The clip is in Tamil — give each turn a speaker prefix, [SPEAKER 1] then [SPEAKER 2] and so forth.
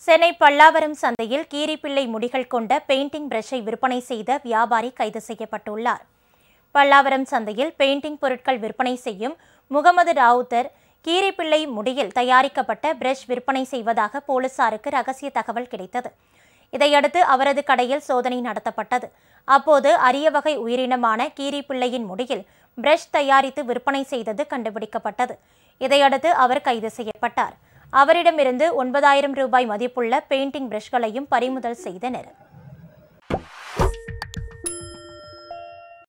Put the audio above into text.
[SPEAKER 1] சென்னை பல்லாவரம் சந்தையில் கீரிப்பிள்ளை முடிகள் கொண்ட பெயிண்டிங் பிரஷை விற்பனை செய்த வியாபாரி கைது செய்யப்பட்டுள்ளார் பல்லாவரம் சந்தையில் பெயிண்டிங் பொருட்கள் விற்பனை செய்யும் முகமது ராவுத்தர் கீரிப்பிள்ளை முடியில் தயாரிக்கப்பட்ட பிரஷ் விற்பனை செய்வதாக போலீசாருக்கு ரகசிய தகவல் கிடைத்தது இதையடுத்து அவரது கடையில் சோதனை நடத்தப்பட்டது அப்போது அரிய வகை உயிரினமான கீரிப்பிள்ளையின் முடியில் பிரஷ் தயாரித்து விற்பனை செய்தது கண்டுபிடிக்கப்பட்டது இதையடுத்து அவர் கைது செய்யப்பட்டார் அவரிடமிருந்து ஒன்பதாயிரம் ரூபாய் மதிப்புள்ள பெயிண்டிங் பிரஷ்களையும் பறிமுதல் செய்தனர்